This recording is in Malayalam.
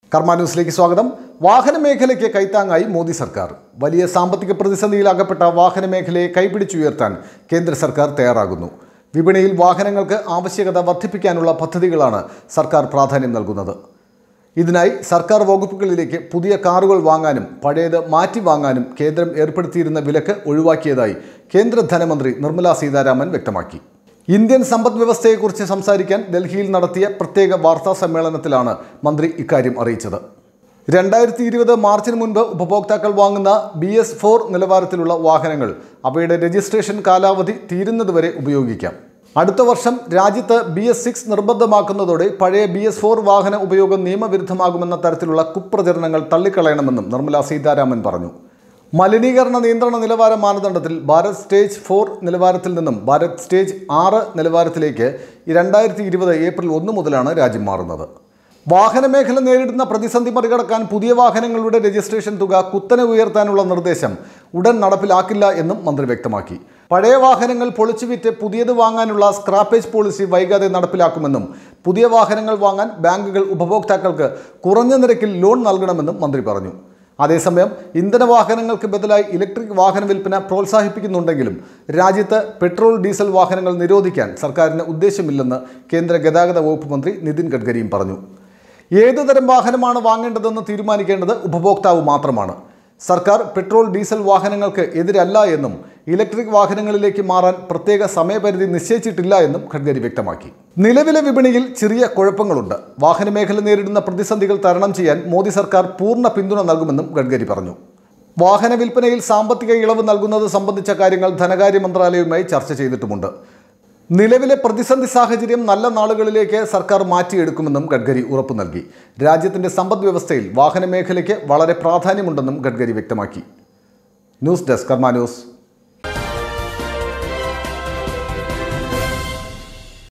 കർമ്മ ന്യൂസിലേക്ക് സ്വാഗതം വാഹന മേഖലയ്ക്ക് കൈത്താങ്ങായി മോദി സർക്കാർ വലിയ സാമ്പത്തിക പ്രതിസന്ധിയിൽ അകപ്പെട്ട വാഹന മേഖലയെ കൈപിടിച്ചുയർത്താൻ കേന്ദ്ര സർക്കാർ തയ്യാറാകുന്നു വിപണിയിൽ വാഹനങ്ങൾക്ക് ആവശ്യകത വർദ്ധിപ്പിക്കാനുള്ള പദ്ധതികളാണ് സർക്കാർ പ്രാധാന്യം നൽകുന്നത് ഇതിനായി സർക്കാർ വകുപ്പുകളിലേക്ക് പുതിയ കാറുകൾ വാങ്ങാനും പഴയത് മാറ്റി വാങ്ങാനും കേന്ദ്രം ഏർപ്പെടുത്തിയിരുന്ന വിലക്ക് ഒഴിവാക്കിയതായി കേന്ദ്ര ധനമന്ത്രി നിർമ്മലാ സീതാരാമൻ വ്യക്തമാക്കി ഇന്ത്യൻ സമ്പദ് വ്യവസ്ഥയെക്കുറിച്ച് സംസാരിക്കാൻ ഡൽഹിയിൽ നടത്തിയ പ്രത്യേക വാർത്താ സമ്മേളനത്തിലാണ് മന്ത്രി ഇക്കാര്യം അറിയിച്ചത് രണ്ടായിരത്തി ഇരുപത് മാർച്ചിന് മുൻപ് ഉപഭോക്താക്കൾ വാങ്ങുന്ന ബി എസ് ഫോർ നിലവാരത്തിലുള്ള വാഹനങ്ങൾ അവയുടെ രജിസ്ട്രേഷൻ കാലാവധി തീരുന്നതുവരെ ഉപയോഗിക്കാം അടുത്ത വർഷം രാജ്യത്ത് ബി എസ് സിക്സ് നിർബന്ധമാക്കുന്നതോടെ പഴയ ബി എസ് ഫോർ വാഹന ഉപയോഗം നിയമവിരുദ്ധമാകുമെന്ന തരത്തിലുള്ള കുപ്രചരണങ്ങൾ തള്ളിക്കളയണമെന്നും നിർമ്മലാ സീതാരാമൻ പറഞ്ഞു മലിനീകരണ നിയന്ത്രണ നിലവാര മാനദണ്ഡത്തിൽ ഭാരത് സ്റ്റേജ് ഫോർ നിലവാരത്തിൽ നിന്നും ഭാരത് സ്റ്റേജ് ആറ് നിലവാരത്തിലേക്ക് രണ്ടായിരത്തി ഇരുപത് ഏപ്രിൽ ഒന്ന് മുതലാണ് രാജ്യം മാറുന്നത് വാഹന മേഖല നേരിടുന്ന പ്രതിസന്ധി മറികടക്കാൻ പുതിയ വാഹനങ്ങളുടെ രജിസ്ട്രേഷൻ തുക കുത്തനെ ഉയർത്താനുള്ള നിർദ്ദേശം ഉടൻ നടപ്പിലാക്കില്ല എന്നും മന്ത്രി വ്യക്തമാക്കി പഴയ വാഹനങ്ങൾ പൊളിച്ചുവിറ്റ് പുതിയത് വാങ്ങാനുള്ള സ്ക്രാപ്പേജ് പോളിസി വൈകാതെ നടപ്പിലാക്കുമെന്നും പുതിയ വാഹനങ്ങൾ വാങ്ങാൻ ബാങ്കുകൾ ഉപഭോക്താക്കൾക്ക് കുറഞ്ഞ നിരക്കിൽ ലോൺ നൽകണമെന്നും മന്ത്രി പറഞ്ഞു അതേസമയം ഇന്ധന വാഹനങ്ങൾക്ക് ബദലായി ഇലക്ട്രിക് വാഹന വിൽപ്പന പ്രോത്സാഹിപ്പിക്കുന്നുണ്ടെങ്കിലും രാജ്യത്ത് പെട്രോൾ ഡീസൽ വാഹനങ്ങൾ നിരോധിക്കാൻ സർക്കാരിന് ഉദ്ദേശമില്ലെന്ന് കേന്ദ്ര ഗതാഗത വകുപ്പ് മന്ത്രി നിതിൻ ഗഡ്കരിയും പറഞ്ഞു ഏതു തരം വാഹനമാണ് വാങ്ങേണ്ടതെന്ന് തീരുമാനിക്കേണ്ടത് ഉപഭോക്താവ് മാത്രമാണ് സർക്കാർ പെട്രോൾ ഡീസൽ വാഹനങ്ങൾക്ക് എതിരല്ല എന്നും ഇലക്ട്രിക് വാഹനങ്ങളിലേക്ക് മാറാൻ പ്രത്യേക സമയപരിധി നിശ്ചയിച്ചിട്ടില്ല എന്നും ഖഡ്കരി വ്യക്തമാക്കി നിലവിലെ വിപണിയിൽ ചെറിയ കുഴപ്പങ്ങളുണ്ട് വാഹന മേഖല നേരിടുന്ന പ്രതിസന്ധികൾ തരണം ചെയ്യാൻ മോദി സർക്കാർ പൂർണ്ണ പിന്തുണ നൽകുമെന്നും ഗഡ്കരി പറഞ്ഞു വാഹന വിൽപ്പനയിൽ സാമ്പത്തിക ഇളവ് നൽകുന്നത് സംബന്ധിച്ച കാര്യങ്ങൾ ധനകാര്യ മന്ത്രാലയവുമായി ചർച്ച ചെയ്തിട്ടുമുണ്ട് നിലവിലെ പ്രതിസന്ധി സാഹചര്യം നല്ല നാളുകളിലേക്ക് സർക്കാർ മാറ്റിയെടുക്കുമെന്നും ഗഡ്കരി ഉറപ്പു നൽകി രാജ്യത്തിന്റെ സമ്പദ് വ്യവസ്ഥയിൽ വാഹന മേഖലയ്ക്ക് വളരെ പ്രാധാന്യമുണ്ടെന്നും ഗഡ്കരി വ്യക്തമാക്കി ന്യൂസ് ഡെസ്ക് കർമ്മ ന്യൂസ്